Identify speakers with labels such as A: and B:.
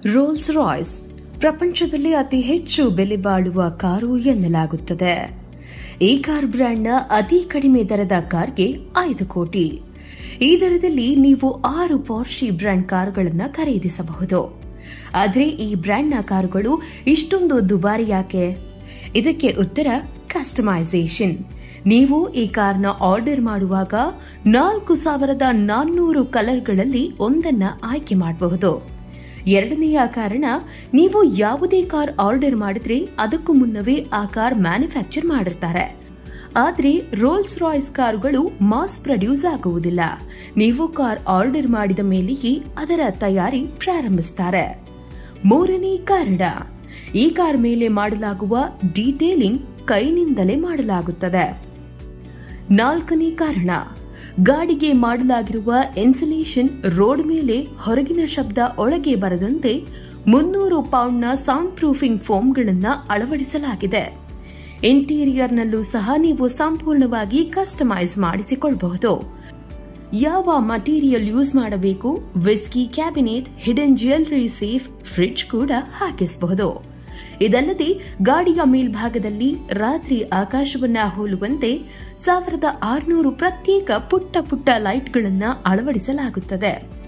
A: rolls Royce ಪ್ರಪಂಚದಲ್ಲಿ ಅತಿ ಹೆಚ್ಚು ಬೆಲೆ ಬಾಳುವ ಕಾರು ಎನ್ನಲಾಗುತ್ತದೆ ಈ ಕಾರ್ ಬ್ರ್ಯಾಂಡ್ನ ಅತಿ ಕಡಿಮೆ ದರದ ಕಾರ್ಗೆ ಐದು ಕೋಟಿ ಈ ದರದಲ್ಲಿ ನೀವು ಆರು ಪಾರ್ಶಿ ಬ್ರ್ಯಾಂಡ್ ಕಾರುಗಳನ್ನು ಖರೀದಿಸಬಹುದು ಆದರೆ ಈ ಬ್ರ್ಯಾಂಡ್ನ ಕಾರುಗಳು ಇಷ್ಟೊಂದು ದುಬಾರಿ ಯಾಕೆ ಇದಕ್ಕೆ ಉತ್ತರ ಕಸ್ಟಮೈಸೇಷನ್ ನೀವು ಈ ಕಾರ್ನ ಆರ್ಡರ್ ಮಾಡುವಾಗ ನಾಲ್ಕು ಸಾವಿರದ ನಾನ್ನೂರು ಕಲರ್ಗಳಲ್ಲಿ ಒಂದನ್ನ ಆಯ್ಕೆ ಮಾಡಬಹುದು ಎರಡನೆಯ ಕಾರಣ ನೀವು ಯಾವುದೇ ಕಾರ್ ಆರ್ಡರ್ ಮಾಡಿದ್ರೆ ಅದಕ್ಕೂ ಮುನ್ನವೇ ಆ ಕಾರ್ ಮ್ಯಾನುಫ್ಯಾಕ್ಚರ್ ಮಾಡಿರ್ತಾರೆ ಆದ್ರೆ ರೋಲ್ಸ್ ರಾಯ್ಸ್ ಕಾರುಗಳು ಮಾಸ್ ಪ್ರೊಡ್ಯೂಸ್ ಆಗುವುದಿಲ್ಲ ನೀವು ಕಾರ್ ಆರ್ಡರ್ ಮಾಡಿದ ಮೇಲೆಯೇ ಅದರ ತಯಾರಿ ಪ್ರಾರಂಭಿಸುತ್ತಾರೆ ಮೂರನೇ ಕಾರಣ ಈ ಕಾರ್ ಮೇಲೆ ಮಾಡಲಾಗುವ ಡೀಟೇಲಿಂಗ್ ಕೈನಿಂದಲೇ ಮಾಡಲಾಗುತ್ತದೆ ನಾಲ್ಕನೇ ಕಾರಣ ಗಾಡಿಗೆ ಮಾಡಲಾಗಿರುವ ಇನ್ಸುಲೇಷನ್ ರೋಡ್ ಮೇಲೆ ಹೊರಗಿನ ಶಬ್ದ ಒಳಗೆ ಬರದಂತೆ ಮುನ್ನೂರು ಪೌಂಡ್ನ ಸೌಂಡ್ ಪ್ರೂಫಿಂಗ್ ಫೋಮ್ಗಳನ್ನು ಅಳವಡಿಸಲಾಗಿದೆ ಇಂಟೀರಿಯರ್ನಲ್ಲೂ ಸಹ ನೀವು ಸಂಪೂರ್ಣವಾಗಿ ಕಸ್ಟಮೈಸ್ ಮಾಡಿಸಿಕೊಳ್ಳಬಹುದು ಯಾವ ಮಟೀರಿಯಲ್ ಯೂಸ್ ಮಾಡಬೇಕು whisky cabinet hidden jewellery safe fridge ಕೂಡ ಹಾಕಿಸಬಹುದು ಇದಲ್ಲದೆ ಗಾಡಿಯ ಮೇಲ್ಭಾಗದಲ್ಲಿ ರಾತ್ರಿ ಆಕಾಶವನ್ನ ಹೋಲುವಂತೆ ಸಾವಿರದ ಆರುನೂರು ಪ್ರತ್ಯೇಕ ಪುಟ್ಟ ಪುಟ್ಟ ಲೈಟ್ಗಳನ್ನು ಅಳವಡಿಸಲಾಗುತ್ತದೆ